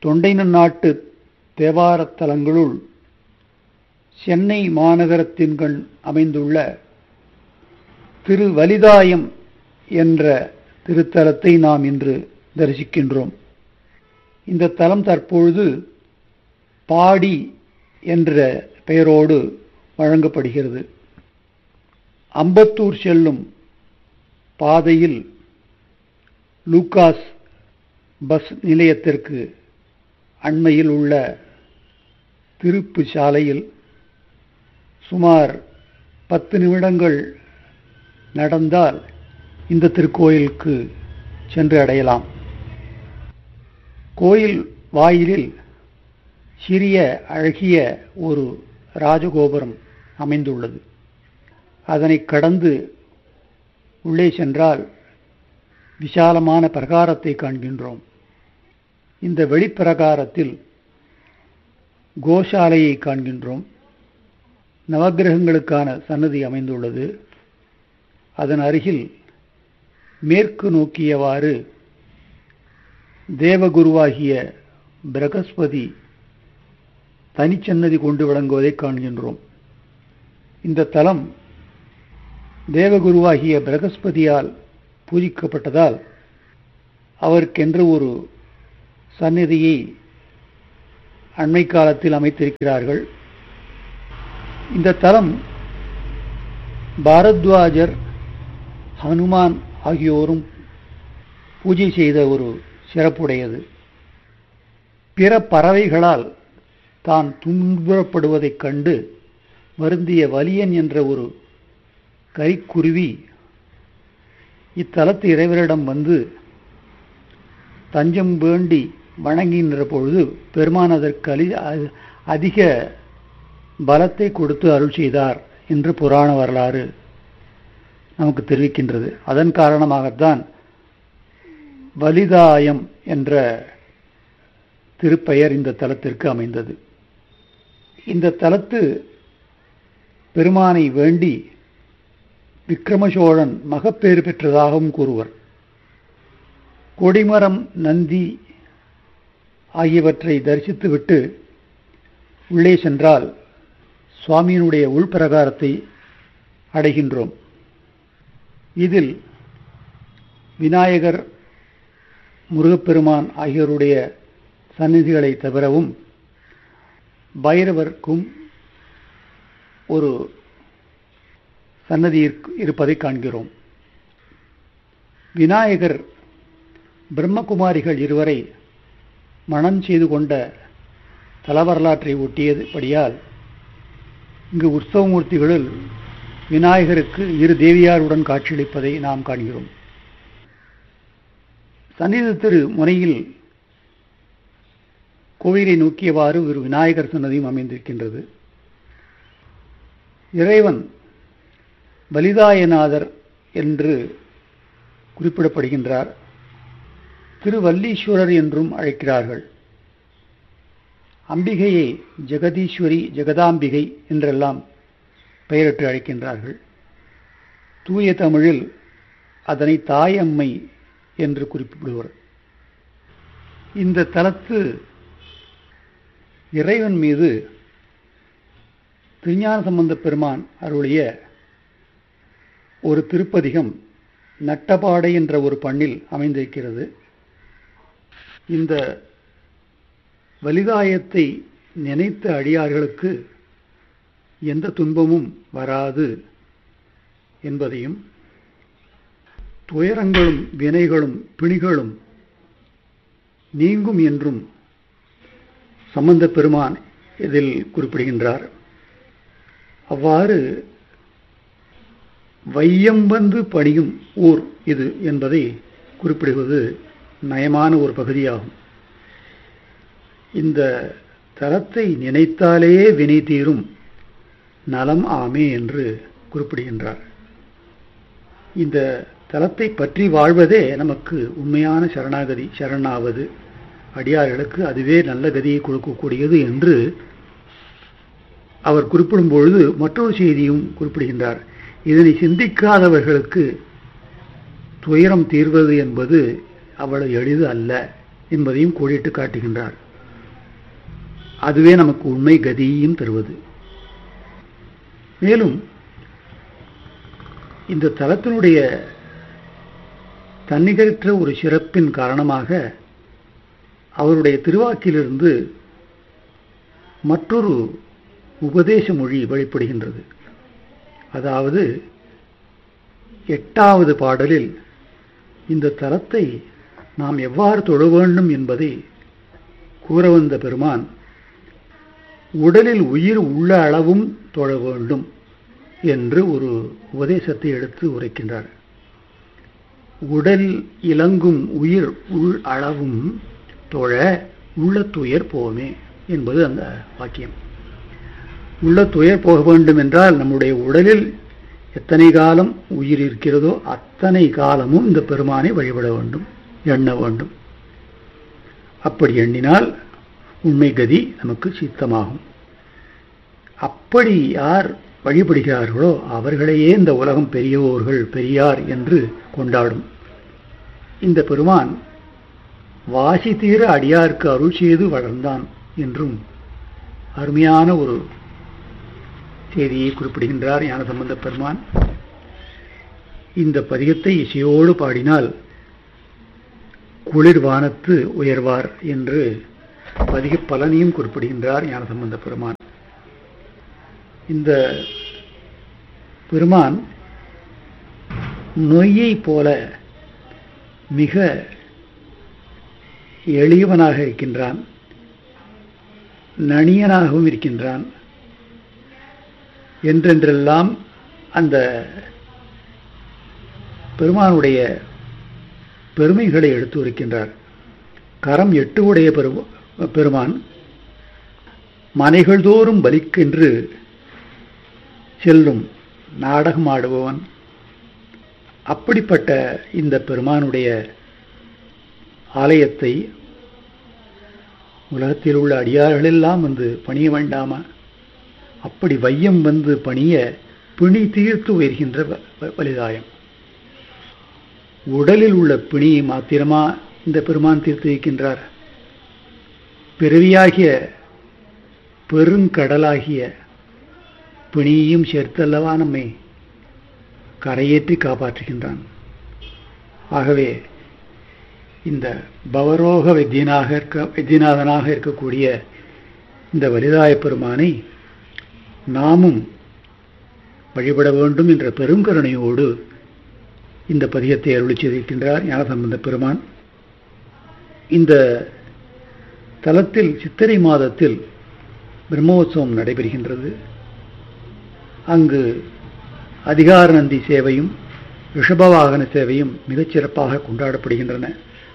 தொண்டை நன்னாட்டு தேவாரத் தலங்களுள் சென்னை மாநகரத்தின் கண் அமைந்துள்ள திருவலிதாயம் என்ற திருத்தலத்தை நாம் இன்று தரிசிக்கின்றோம் இந்த தலம் தற்பொழுது பாடி என்ற பெயரோடு வழங்கப்படுகிறது அம்பத்தூர் செல்லும் பாதையில் லூகாஸ் பஸ் நிலையத்திற்கு அண்மையில் உள்ள திருப்பு சாலையில் சுமார் பத்து நிமிடங்கள் நடந்தால் இந்த திருக்கோயிலுக்கு சென்று அடையலாம் கோயில் வாயிலில் சிறிய அழகிய ஒரு ராஜகோபுரம் அமைந்துள்ளது அதனை கடந்து உள்ளே சென்றால் விசாலமான பிரகாரத்தை காண்கின்றோம் இந்த வெளிப்பிரகாரத்தில் கோசாலையை காண்கின்றோம் நவகிரகங்களுக்கான சன்னதி அமைந்துள்ளது அதன் அருகில் மேற்கு நோக்கியவாறு தேவகுருவாகிய பிரகஸ்பதி தனிச்சன்னதி கொண்டு விளங்குவதை காண்கின்றோம் இந்த தலம் தேவகுருவாகிய பிரகஸ்பதியால் பூஜிக்கப்பட்டதால் அவருக்கென்று ஒரு சந்நிதியை அண்மை காலத்தில் அமைத்திருக்கிறார்கள் இந்த தலம் பாரத்வாஜர் ஹனுமான் ஆகியோரும் பூஜை செய்த ஒரு சிறப்புடையது பிற பறவைகளால் தான் துன்புறப்படுவதைக் கண்டு வருந்திய வலியன் என்ற ஒரு கரிக்குருவி இத்தலத்து இறைவரிடம் வந்து தஞ்சம் வேண்டி வணங்குகின்ற பொழுது பெருமான் அதற்கு அலி அதிக பலத்தை கொடுத்து அருள் செய்தார் என்று புராண வரலாறு நமக்கு தெரிவிக்கின்றது அதன் காரணமாகத்தான் வலிதாயம் என்ற திருப்பெயர் இந்த தலத்திற்கு அமைந்தது இந்த தலத்து பெருமானை வேண்டி விக்ரமசோழன் மகப்பேறு பெற்றதாகவும் கூறுவர் கொடிமரம் நந்தி ஆகியவற்றை தரிசித்துவிட்டு உள்ளே சென்றால் சுவாமியினுடைய உள்பிரகாரத்தை அடைகின்றோம் இதில் விநாயகர் முருகப்பெருமான் ஆகியோருடைய சந்நிதிகளை தவிரவும் பைரவர்க்கும் ஒரு சன்னதி இருப்பதை காண்கிறோம் விநாயகர் பிரம்மகுமாரிகள் இருவரை மனம் செய்து கொண்ட தலவரலாற்றை ஒட்டியபடியால் இங்கு உற்சவமூர்த்திகளில் விநாயகருக்கு இரு தேவியாருடன் காட்சியளிப்பதை நாம் காண்கிறோம் சன்னிதி திரு முனையில் கோவிலை நோக்கியவாறு ஒரு விநாயகர் சன்னதியும் அமைந்திருக்கின்றது இறைவன் பலிதாயநாதர் என்று குறிப்பிடப்படுகின்றார் திருவல்லீஸ்வரர் என்றும் அழைக்கிறார்கள் அம்பிகையை ஜெகதீஸ்வரி ஜெகதாம்பிகை என்றெல்லாம் பெயரிட்டு அழைக்கின்றார்கள் தூய தமிழில் அதனை தாயம்மை என்று குறிப்பிடுவர் இந்த தலத்து இறைவன் மீது திருஞான சம்பந்த பெருமான் அருளிய ஒரு திருப்பதிகம் நட்டபாடை என்ற ஒரு பண்ணில் அமைந்திருக்கிறது இந்த வலிதாயத்தை நினைத்த அடியார்களுக்கு எந்த துன்பமும் வராது என்பதையும் துயரங்களும் வினைகளும் பிணிகளும் நீங்கும் என்றும் சம்பந்த பெருமான் இதில் குறிப்பிடுகின்றார் அவ்வாறு வையம் வந்து பணியும் ஊர் இது என்பதை குறிப்பிடுவது நயமான ஒரு பகுதியாகும் இந்த தலத்தை நினைத்தாலே வினை தீரும் நலம் ஆமே என்று குறிப்பிடுகின்றார் இந்த தலத்தை பற்றி வாழ்வதே நமக்கு உண்மையான சரணாகதி சரணாவது அடியார்களுக்கு அதுவே நல்ல கதியை கொடுக்கக்கூடியது என்று அவர் குறிப்பிடும் பொழுது மற்றொரு செய்தியும் குறிப்பிடுகின்றார் இதனை சிந்திக்காதவர்களுக்கு துயரம் தீர்வது என்பது அவ்வளவு எளிது அல்ல என்பதையும் கோடிட்டு காட்டுகின்றார் அதுவே நமக்கு உண்மை கதியும் தருவது மேலும் இந்த தலத்தினுடைய தன்னிகரற்ற ஒரு சிறப்பின் காரணமாக அவருடைய திருவாக்கிலிருந்து மற்றொரு உபதேச மொழி வெளிப்படுகின்றது அதாவது எட்டாவது பாடலில் இந்த தலத்தை நாம் எவ்வாறு தொழ வேண்டும் என்பதை கூற வந்த பெருமான் உடலில் உயிர் உள்ள அளவும் தொழ வேண்டும் என்று ஒரு உபதேசத்தை எடுத்து உரைக்கின்றார் உடல் இலங்கும் உயிர் உள் அளவும் தொழ உள்ள துயர் போமே என்பது அந்த வாக்கியம் உள்ள துயர் போக வேண்டும் என்றால் நம்முடைய உடலில் எத்தனை காலம் உயிர் இருக்கிறதோ அத்தனை காலமும் இந்த பெருமானை வழிபட வேண்டும் எண்ண வேண்டும் அப்படி எண்ணினால் உண்மை கதி நமக்கு சித்தமாகும் அப்படி யார் வழிபடுகிறார்களோ அவர்களையே இந்த உலகம் பெரியவோர்கள் பெரியார் என்று கொண்டாடும் இந்த பெருமான் வாசி தீர அடியாருக்கு அருள் செய்து வளர்ந்தான் என்றும் அருமையான ஒரு செய்தியை குறிப்பிடுகின்றார் ஞானசம்பந்த பெருமான் இந்த பதிகத்தை இசையோடு பாடினால் குளிர் வானத்து உயர்வார் என்று பதிக பலனையும் குறிப்பிடுகின்றார் ஞானசம்பந்த பெருமான் இந்த பெருமான் நொய்யை போல மிக எளியவனாக இருக்கின்றான் நணியனாகவும் இருக்கின்றான் என்றென்றெல்லாம் அந்த பெருமானுடைய பெருமைகளை எடுத்து உரைக்கின்றார் கரம் எட்டு உடைய பெருமான் மனைகள் தோறும் பலிக்கென்று செல்லும் நாடகம் ஆடுபவன் அப்படிப்பட்ட இந்த பெருமானுடைய ஆலயத்தை உலகத்தில் உள்ள அடியார்களெல்லாம் வந்து பணிய வேண்டாமா அப்படி வையம் வந்து பணிய பிணி தீர்த்து உயர்கின்ற வலிதாயம் உடலில் உள்ள பிணியை மாத்திரமா இந்த பெருமான் தீர்த்து வைக்கின்றார் பிறவியாகிய பெருங்கடலாகிய பிணியையும் சேர்த்தல்லவா நம்மை கரையேற்றி காப்பாற்றுகின்றான் ஆகவே இந்த பவரோக வித்தியனாக இருக்க வித்தியநாதனாக இருக்கக்கூடிய இந்த வலிதாய பெருமானை நாமும் வழிபட வேண்டும் என்ற பெருங்கருணையோடு இந்த பதிகத்தை அருளி செய்திருக்கின்றார் ஞானசம்பந்த பெருமான் இந்த தலத்தில் சித்திரை மாதத்தில் பிரம்மோற்சவம் நடைபெறுகின்றது அங்கு அதிகார நந்தி சேவையும் ரிஷபவாகன சேவையும் மிகச்சிறப்பாக கொண்டாடப்படுகின்றன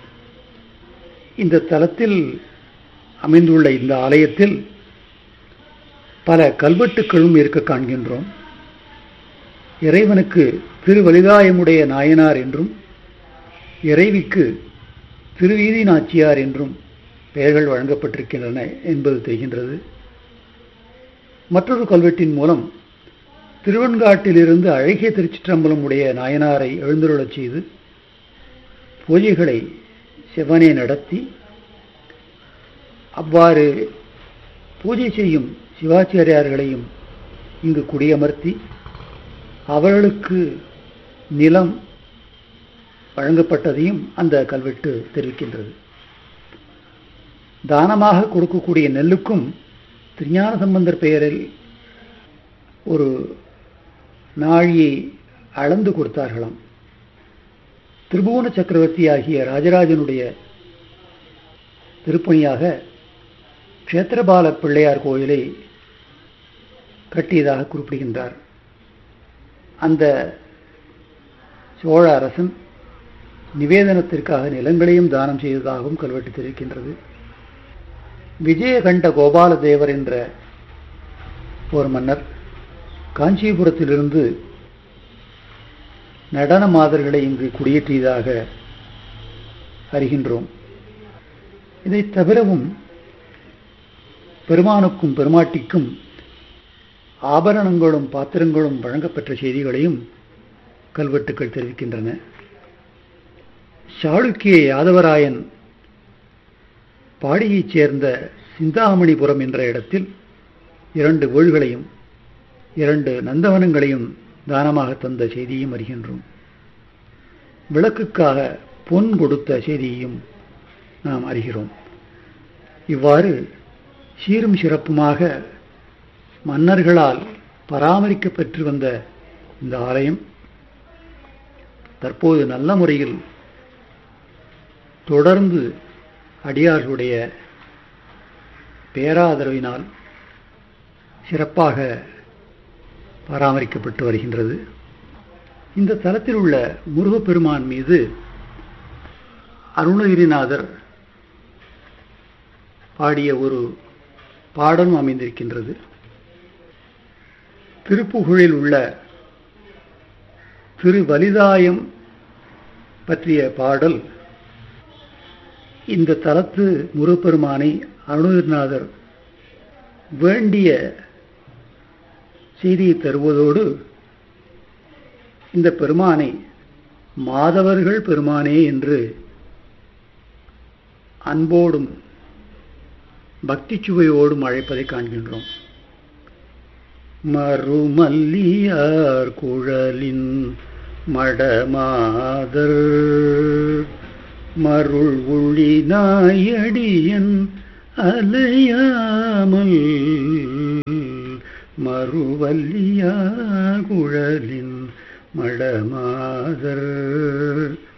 இந்த தலத்தில் அமைந்துள்ள இந்த ஆலயத்தில் பல கல்வெட்டுக்களும் இருக்க காண்கின்றோம் இறைவனுக்கு திருவலிதாயமுடைய நாயனார் என்றும் இறைவிக்கு திருவீதி நாச்சியார் என்றும் பெயர்கள் வழங்கப்பட்டிருக்கின்றன என்பது தெரிகின்றது மற்றொரு கல்வெட்டின் மூலம் திருவெண்காட்டிலிருந்து அழகிய திருச்சிற்றம்பலம் உடைய நாயனாரை எழுந்துருளச் செய்து பூஜைகளை சிவனே நடத்தி அவ்வாறு பூஜை செய்யும் சிவாச்சாரியார்களையும் இங்கு குடியமர்த்தி அவர்களுக்கு நிலம் வழங்கப்பட்டதையும் அந்த கல்வெட்டு தெரிவிக்கின்றது தானமாக கொடுக்கக்கூடிய நெல்லுக்கும் திருஞான சம்பந்தர் பெயரில் ஒரு நாழியை அளந்து கொடுத்தார்களாம் திரிபுவன சக்கரவர்த்தி ஆகிய ராஜராஜனுடைய திருப்பணியாக க்ஷேத்திரபால பிள்ளையார் கோயிலை கட்டியதாக குறிப்பிடுகின்றார் அந்த சோழ அரசன் நிவேதனத்திற்காக நிலங்களையும் தானம் செய்ததாகவும் கல்வெட்டு தெரிவிக்கின்றது விஜயகண்ட கோபால தேவர் என்ற ஒரு மன்னர் காஞ்சிபுரத்திலிருந்து நடன மாதர்களை இங்கு குடியேற்றியதாக அறிகின்றோம் இதை தவிரவும் பெருமானுக்கும் பெருமாட்டிக்கும் ஆபரணங்களும் பாத்திரங்களும் வழங்கப்பெற்ற செய்திகளையும் கல்வெட்டுக்கள் தெரிவிக்கின்றன சாளுக்கிய யாதவராயன் பாடியைச் சேர்ந்த சிந்தாமணிபுரம் என்ற இடத்தில் இரண்டு வீழ்களையும் இரண்டு நந்தவனங்களையும் தானமாக தந்த செய்தியும் அறிகின்றோம் விளக்குக்காக பொன் கொடுத்த செய்தியையும் நாம் அறிகிறோம் இவ்வாறு சீரும் சிறப்புமாக மன்னர்களால் பராமரிக்கப்பெற்று வந்த இந்த ஆலயம் தற்போது நல்ல முறையில் தொடர்ந்து அடியார்களுடைய பேராதரவினால் சிறப்பாக பராமரிக்கப்பட்டு வருகின்றது இந்த தலத்தில் உள்ள முருகப்பெருமான் மீது அருணகிரிநாதர் பாடிய ஒரு பாடலும் அமைந்திருக்கின்றது திருப்புகழில் உள்ள திருவலிதாயம் பற்றிய பாடல் இந்த தலத்து முருகப்பெருமானை அருணகிரிநாதர் வேண்டிய செய்தியை தருவதோடு இந்த பெருமானை மாதவர்கள் பெருமானே என்று அன்போடும் பக்தி சுவையோடும் அழைப்பதை காண்கின்றோம் மறுமல்லியார் குழலின் மடமாதர் மருள் ஒளி நாயடியன் அலையாமல் மறுவல்லியா குழலின் மடமாதர்